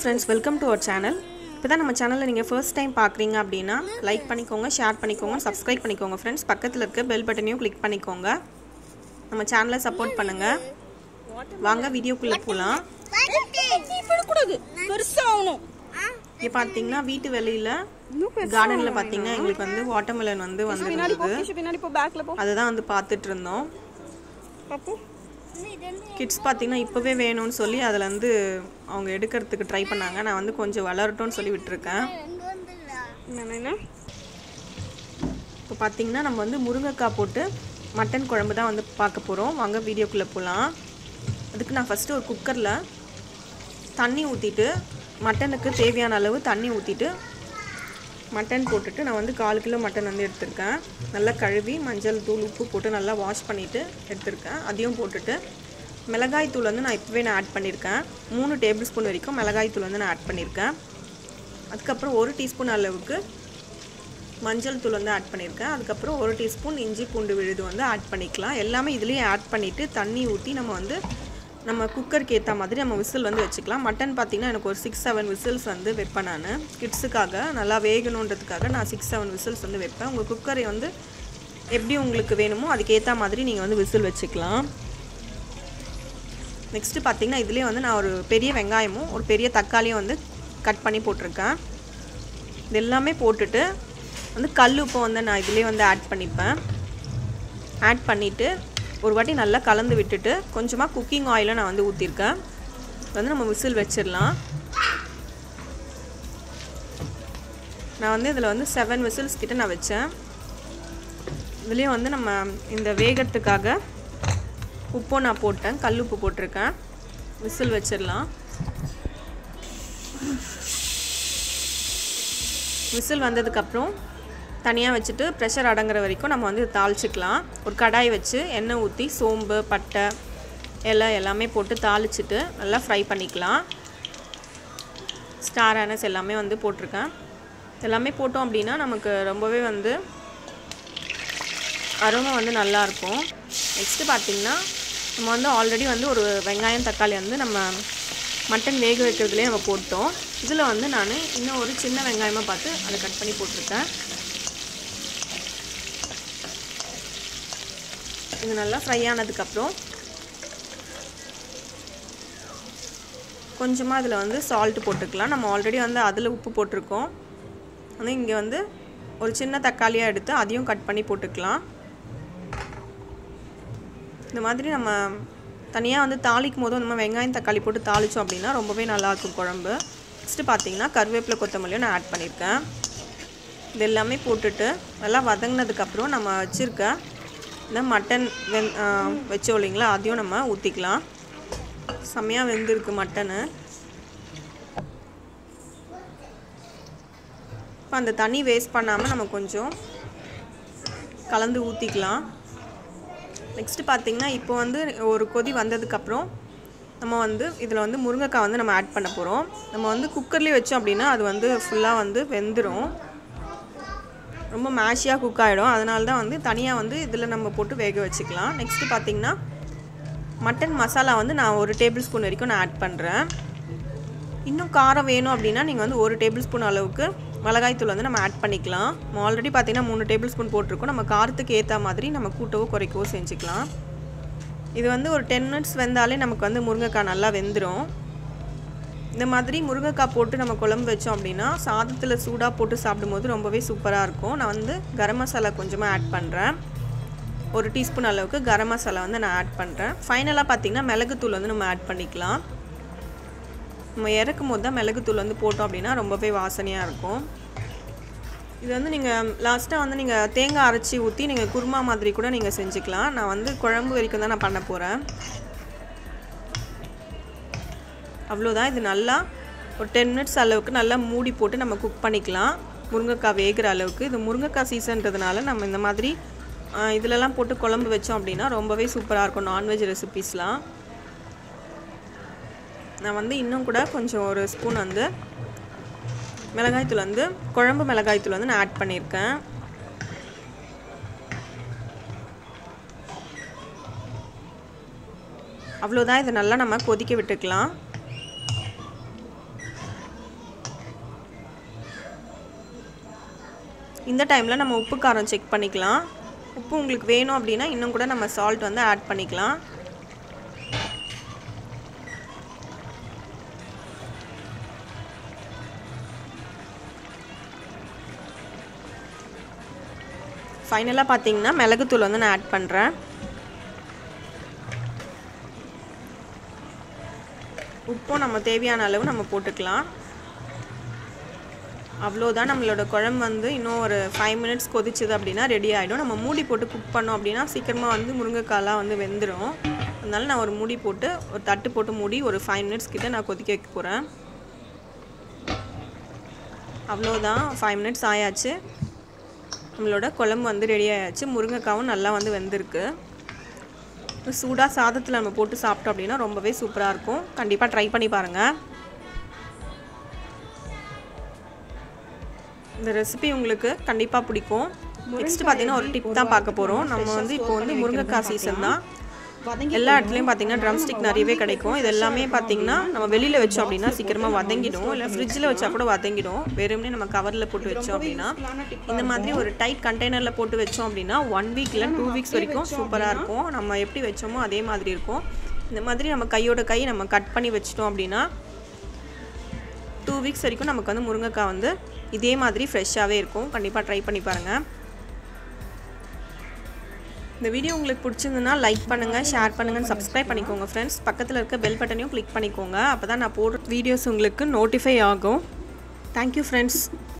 friends welcome to our channel இப்போ தான் நம்ம சேனலில் நீங்கள் ஃபர்ஸ்ட் டைம் பார்க்குறீங்க அப்படின்னா லைக் பண்ணிக்கோங்க ஷேர் பண்ணிக்கோங்க சப்ஸ்கிரைப் பண்ணிக்கோங்க ஃப்ரெண்ட்ஸ் பக்கத்தில் இருக்க பெல் பட்டனையும் கிளிக் பண்ணிக்கோங்க நம்ம சேனலை சப்போர்ட் பண்ணுங்கள் வாங்க வீடியோக்குள்ளே போகலாம் கூடாது பெருசா ஆகணும் இங்கே பார்த்தீங்கன்னா வீட்டு வெளியில் கார்டனில் பார்த்தீங்கன்னா எங்களுக்கு வந்து வாட்டர்மெலன் வந்து பின்னாடி போ வந்துருந்தது கிஷு பின்னாடி போ பேக்ல போ அதை தான் வந்து பார்த்துட்டு இருந்தோம் பாப்பு கிட்ஸ் பார்த்தீங்கன்னா இப்போவே வேணும்னு சொல்லி அதில் வந்து அவங்க எடுக்கிறதுக்கு ட்ரை பண்ணாங்க நான் வந்து கொஞ்சம் வளரட்டும்னு சொல்லி விட்டுருக்கேன் என்ன என்ன இப்போ பார்த்தீங்கன்னா நம்ம வந்து முருங்கைக்காய் போட்டு மட்டன் குழம்பு தான் வந்து பார்க்க போகிறோம் வாங்க வீடியோக்குள்ளே போகலாம் அதுக்கு நான் ஃபஸ்ட்டு ஒரு குக்கரில் தண்ணி ஊற்றிட்டு மட்டனுக்கு தேவையான அளவு தண்ணி ஊற்றிட்டு மட்டன் போட்டுட்டு நான் வந்து கால் கிலோ மட்டன் வந்து எடுத்திருக்கேன் நல்லா கழுவி மஞ்சள் தூள் உப்பு போட்டு நல்லா வாஷ் பண்ணிவிட்டு எடுத்திருக்கேன் அதையும் போட்டுட்டு மிளகாய் தூள் வந்து நான் இப்போவே நான் ஆட் பண்ணியிருக்கேன் மூணு டேபிள் ஸ்பூன் வரைக்கும் மிளகாய் தூள் வந்து நான் ஆட் பண்ணியிருக்கேன் அதுக்கப்புறம் ஒரு டீஸ்பூன் அளவுக்கு மஞ்சள் தூள் வந்து ஆட் பண்ணியிருக்கேன் அதுக்கப்புறம் ஒரு டீஸ்பூன் இஞ்சி பூண்டு விழுது வந்து ஆட் பண்ணிக்கலாம் எல்லாமே இதுலேயே ஆட் பண்ணிவிட்டு தண்ணி ஊற்றி நம்ம வந்து நம்ம குக்கருக்கு ஏற்ற மாதிரி நம்ம விசில் வந்து வச்சுக்கலாம் மட்டன் பார்த்திங்கன்னா எனக்கு ஒரு சிக்ஸ் செவன் விசில்ஸ் வந்து வைப்பேன் நான் கிட்ஸுக்காக நல்லா வேகணுன்றதுக்காக நான் சிக்ஸ் செவன் விசில்ஸ் வந்து வைப்பேன் உங்கள் குக்கரை வந்து எப்படி உங்களுக்கு வேணுமோ அதுக்கேற்ற மாதிரி நீங்கள் வந்து விசில் வச்சுக்கலாம் நெக்ஸ்ட்டு பார்த்தீங்கன்னா இதுலேயே வந்து நான் ஒரு பெரிய வெங்காயமும் ஒரு பெரிய தக்காளியும் வந்து கட் பண்ணி போட்டிருக்கேன் இது எல்லாமே போட்டுட்டு வந்து கல் உப்பை வந்து நான் இதுலேயே வந்து ஆட் பண்ணிப்பேன் ஆட் பண்ணிவிட்டு ஒரு வாட்டி நல்லா கலந்து விட்டுட்டு கொஞ்சமாக குக்கிங் ஆயிலும் நான் வந்து ஊற்றிருக்கேன் வந்து நம்ம விசில் வச்சிடலாம் நான் வந்து இதில் வந்து செவன் விசில்ஸ் கிட்ட நான் வச்சேன் இதுலேயும் வந்து நம்ம இந்த வேகத்துக்காக உப்பும் நான் போட்டேன் கல் உப்பு போட்டிருக்கேன் விசில் வச்சிடலாம் விசில் வந்ததுக்கப்புறம் தனியாக வச்சுட்டு ப்ரெஷர் அடங்குற வரைக்கும் நம்ம வந்து தாளிச்சிக்கலாம் ஒரு கடாய் வச்சு எண்ணெய் ஊற்றி சோம்பு பட்டை இலை எல்லாமே போட்டு தாளிச்சிட்டு நல்லா ஃப்ரை பண்ணிக்கலாம் ஸ்டார் ஆனஸ் எல்லாமே வந்து போட்டிருக்கேன் எல்லாமே போட்டோம் அப்படின்னா நமக்கு ரொம்பவே வந்து அருமை வந்து நல்லாயிருக்கும் நெக்ஸ்ட்டு பார்த்திங்கன்னா நம்ம வந்து ஆல்ரெடி வந்து ஒரு வெங்காயம் தக்காளி வந்து நம்ம மட்டன் வேக வைக்கிறதுலேயே நம்ம போட்டோம் இதில் வந்து நான் இன்னும் ஒரு சின்ன வெங்காயமாக பார்த்து அதை கட் பண்ணி போட்டிருக்கேன் இது நல்லா ஃப்ரை ஆனதுக்கப்புறம் கொஞ்சமாக அதில் வந்து சால்ட் போட்டுக்கலாம் நம்ம ஆல்ரெடி வந்து அதில் உப்பு போட்டிருக்கோம் வந்து இங்கே வந்து ஒரு சின்ன தக்காளியாக எடுத்து அதையும் கட் பண்ணி போட்டுக்கலாம் இந்த மாதிரி நம்ம தனியாக வந்து தாளிக்கும் போதும் நம்ம வெங்காயம் தக்காளி போட்டு தாளித்தோம் அப்படின்னா ரொம்பவே நல்லாயிருக்கும் குழம்பு நெக்ஸ்ட்டு பார்த்தீங்கன்னா கருவேப்பிலை கொத்தமல்லியும் நான் ஆட் பண்ணியிருக்கேன் இது எல்லாமே போட்டுட்டு நல்லா வதங்கினதுக்கப்புறம் நம்ம வச்சுருக்க இந்த மட்டன் வெந் வச்சோம் இல்லைங்களா அதையும் நம்ம ஊற்றிக்கலாம் செம்மையாக வெந்திருக்கு மட்டனு இப்போ அந்த தண்ணி வேஸ்ட் பண்ணாமல் நம்ம கொஞ்சம் கலந்து ஊற்றிக்கலாம் நெக்ஸ்ட்டு பார்த்திங்கன்னா இப்போ வந்து ஒரு கொதி வந்ததுக்கப்புறம் நம்ம வந்து இதில் வந்து முருங்கைக்காய் வந்து நம்ம ஆட் பண்ண போகிறோம் நம்ம வந்து குக்கர்லேயே வச்சோம் அப்படின்னா அது வந்து ஃபுல்லாக வந்து வெந்துடும் ரொம்ப மேஷியாக குக் ஆகிடும் அதனால தான் வந்து தனியாக வந்து இதில் நம்ம போட்டு வேக வச்சுக்கலாம் நெக்ஸ்ட்டு பார்த்திங்கன்னா மட்டன் மசாலா வந்து நான் ஒரு டேபிள் ஸ்பூன் வரைக்கும் நான் ஆட் பண்ணுறேன் இன்னும் காரம் வேணும் அப்படின்னா நீங்கள் வந்து ஒரு டேபிள் ஸ்பூன் அளவுக்கு மிளகாய்த்தூள் வந்து நம்ம ஆட் பண்ணிக்கலாம் நம்ம ஆல்ரெடி பார்த்திங்கன்னா மூணு டேபிள் ஸ்பூன் போட்டிருக்கோம் நம்ம காரத்துக்கு ஏற்ற மாதிரி நம்ம கூட்டவோ குறைக்கவோ செஞ்சுக்கலாம் இது வந்து ஒரு டென் மினிட்ஸ் வெந்தாலே நமக்கு வந்து முருங்கைக்காய் நல்லா வெந்துடும் இந்த மாதிரி முருங்கைக்காய் போட்டு நம்ம குழம்பு வச்சோம் அப்படின்னா சாதத்தில் சூடாக போட்டு சாப்பிடும்போது ரொம்பவே சூப்பராக இருக்கும் நான் வந்து கரம் மசாலா கொஞ்சமாக ஆட் பண்ணுறேன் ஒரு டீஸ்பூன் அளவுக்கு கரம் மசாலா வந்து நான் ஆட் பண்ணுறேன் ஃபைனலாக பார்த்திங்கன்னா மிளகுத்தூள் வந்து நம்ம ஆட் பண்ணிக்கலாம் நம்ம இறக்கும் போது தான் மிளகுத்தூள் வந்து போட்டோம் அப்படின்னா ரொம்பவே வாசனையாக இருக்கும் இது வந்து நீங்கள் லாஸ்ட்டாக வந்து நீங்கள் தேங்காய் அரைச்சி ஊற்றி நீங்கள் குருமா மாதிரி கூட நீங்கள் செஞ்சுக்கலாம் நான் வந்து குழம்பு வரைக்கும் தான் நான் பண்ண போகிறேன் அவ்வளோதான் இது நல்லா ஒரு டென் மினிட்ஸ் அளவுக்கு நல்லா மூடி போட்டு நம்ம குக் பண்ணிக்கலாம் முருங்கைக்காய் வேகிற அளவுக்கு இது முருங்கைக்காய் சீசன்றதுனால நம்ம இந்த மாதிரி இதிலலாம் போட்டு குழம்பு வச்சோம் அப்படின்னா ரொம்பவே சூப்பராக இருக்கும் நான்வெஜ் ரெசிபீஸ்லாம் நான் வந்து இன்னும் கூட கொஞ்சம் ஒரு ஸ்பூன் வந்து மிளகாய்த்தூள் வந்து குழம்பு மிளகாய்த்தூள் வந்து நான் ஆட் பண்ணியிருக்கேன் அவ்வளோதான் இதை நல்லா நம்ம கொதிக்க விட்டுக்கலாம் இந்த டைமில் நம்ம உப்பு காரம் செக் பண்ணிக்கலாம் உப்பு உங்களுக்கு வேணும் அப்படின்னா இன்னும் கூட நம்ம சால்ட் வந்து ஆட் பண்ணிக்கலாம் ஃபைனலாக பார்த்தீங்கன்னா மிளகுத்தூள் வந்து நான் ஆட் பண்ணுறேன் உப்பும் நம்ம தேவையான அளவு நம்ம போட்டுக்கலாம் அவ்வளோதான் நம்மளோட குழம்பு வந்து இன்னும் ஒரு ஃபைவ் மினிட்ஸ் கொதிச்சுது அப்படின்னா ரெடி ஆகிடும் நம்ம மூடி போட்டு குக் பண்ணோம் அப்படின்னா சீக்கிரமாக வந்து முருங்கைக்காலாம் வந்து வெந்துடும் அதனால நான் ஒரு மூடி போட்டு ஒரு தட்டு போட்டு மூடி ஒரு ஃபைவ் மினிட்ஸ் கிட்ட நான் கொதிக்க வைக்க போகிறேன் அவ்வளோதான் ஃபைவ் மினிட்ஸ் ஆயாச்சு நம்மளோட குழம்பு வந்து ரெடி ஆயாச்சு முருங்கைக்காவும் நல்லா வந்து வெந்திருக்கு சூடாக சாதத்தில் நம்ம போட்டு சாப்பிட்டோம் அப்படின்னா ரொம்பவே சூப்பராக இருக்கும் கண்டிப்பாக ட்ரை பண்ணி பாருங்கள் இந்த ரெசிபி உங்களுக்கு கண்டிப்பாக பிடிக்கும் நெக்ஸ்ட் பார்த்தீங்கன்னா ஒரு டிப் தான் பார்க்க போகிறோம் நம்ம வந்து இப்போ வந்து முருங்கைக்காய் சீசன் தான் எல்லா இடத்துலையும் பார்த்தீங்கன்னா ட்ரம் ஸ்டிக் நிறையவே கிடைக்கும் இது எல்லாமே பார்த்தீங்கன்னா நம்ம வெளியில் வச்சோம் அப்படின்னா சீக்கிரமாக வதங்கிடும் இல்லை ஃப்ரிட்ஜில் வச்சா கூட வதங்கிடும் வெறுமனே நம்ம கவரில் போட்டு வச்சோம் அப்படின்னா இந்த மாதிரி ஒரு டைட் கண்டெய்னரில் போட்டு வச்சோம் அப்படின்னா ஒன் வீக் இல்லை டூ வீக்ஸ் வரைக்கும் சூப்பராக இருக்கும் நம்ம எப்படி வச்சோமோ அதே மாதிரி இருக்கும் இந்த மாதிரி நம்ம கையோட கை நம்ம கட் பண்ணி வச்சிட்டோம் அப்படின்னா டூ வீக்ஸ் வரைக்கும் நமக்கு வந்து முருங்கைக்காய் வந்து இதே மாதிரி ஃப்ரெஷ்ஷாகவே இருக்கும் கண்டிப்பாக ட்ரை பண்ணி பாருங்கள் இந்த வீடியோ உங்களுக்கு பிடிச்சிருந்துன்னா லைக் பண்ணுங்கள் ஷேர் பண்ணுங்கள் சப்ஸ்கிரைப் பண்ணிக்கோங்க ஃப்ரெண்ட்ஸ் பக்கத்தில் இருக்க பெல் பட்டனையும் கிளிக் பண்ணிக்கோங்க அப்போ தான் நான் போடுற வீடியோஸ் உங்களுக்கு நோட்டிஃபை ஆகும் தேங்க்யூ ஃப்ரெண்ட்ஸ்